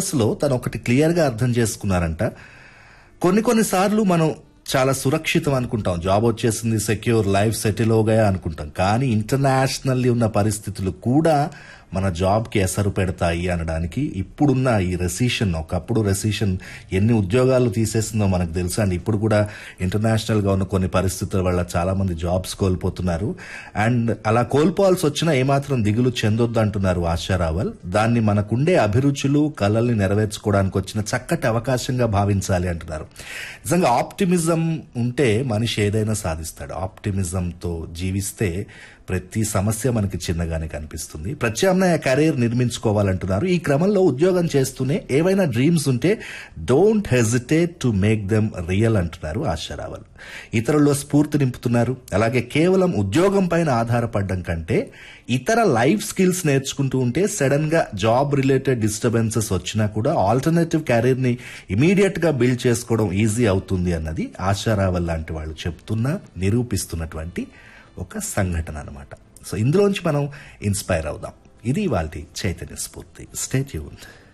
లో తను ఒకటి క్లియర్ గా అర్థం చేసుకున్నారంట కొన్ని కొన్ని సార్లు మనం చాలా సురక్షితం అనుకుంటాం జాబ్ వచ్చేసింది సెక్యూర్ లైఫ్ సెటిల్ అవుగా అనుకుంటాం కానీ ఇంటర్నేషనల్లీ ఉన్న పరిస్థితులు కూడా మన జాబ్కి ఎసరు పెడతాయి అనడానికి ఇప్పుడున్న ఈ రెసిషన్ ఒకప్పుడు రెసిషన్ ఎన్ని ఉద్యోగాలు తీసేసిందో మనకు తెలుసా అండి ఇప్పుడు కూడా ఇంటర్నేషనల్ గా ఉన్న కొన్ని పరిస్థితుల వల్ల చాలా మంది జాబ్స్ కోల్పోతున్నారు అండ్ అలా కోల్పోవాల్సి వచ్చినా ఏమాత్రం దిగులు చెందొద్దు అంటున్నారు ఆశారావల్ దాన్ని మనకుండే అభిరుచులు కళల్ని నెరవేర్చుకోవడానికి వచ్చిన చక్కటి అవకాశంగా భావించాలి అంటున్నారు నిజంగా ఆప్టిమిజం ఉంటే మనిషి ఏదైనా సాధిస్తాడు ఆప్టిమిజంతో జీవిస్తే ప్రతి సమస్య మనకి చిన్నగానే కనిపిస్తుంది ప్రత్యామ్నాయ కెరీర్ నిర్మించుకోవాలంటున్నారు ఈ క్రమంలో ఉద్యోగం చేస్తూనే ఏవైనా డ్రీమ్స్ ఉంటే don't hesitate to make them real అంటున్నారు ఆశారావల్ ఇతరుల్లో స్ఫూర్తి నింపుతున్నారు అలాగే కేవలం ఉద్యోగం పైన ఆధారపడడం కంటే ఇతర లైఫ్ స్కిల్స్ నేర్చుకుంటూ ఉంటే సడన్ గా జాబ్ రిలేటెడ్ డిస్టర్బెన్సెస్ వచ్చినా కూడా ఆల్టర్నేటివ్ కెరీర్ ని ఇమీడియట్ గా బిల్డ్ చేసుకోవడం ఈజీ అవుతుంది అన్నది ఆశారావల్ లాంటి వాళ్ళు చెప్తున్నా నిరూపిస్తున్నటువంటి ఒక సంఘటన అనమాట సో ఇందులోంచి మనం ఇన్స్పైర్ అవుదాం ఇది వాళ్ళ చైతన్య స్ఫూర్తి స్టేట్ యూన్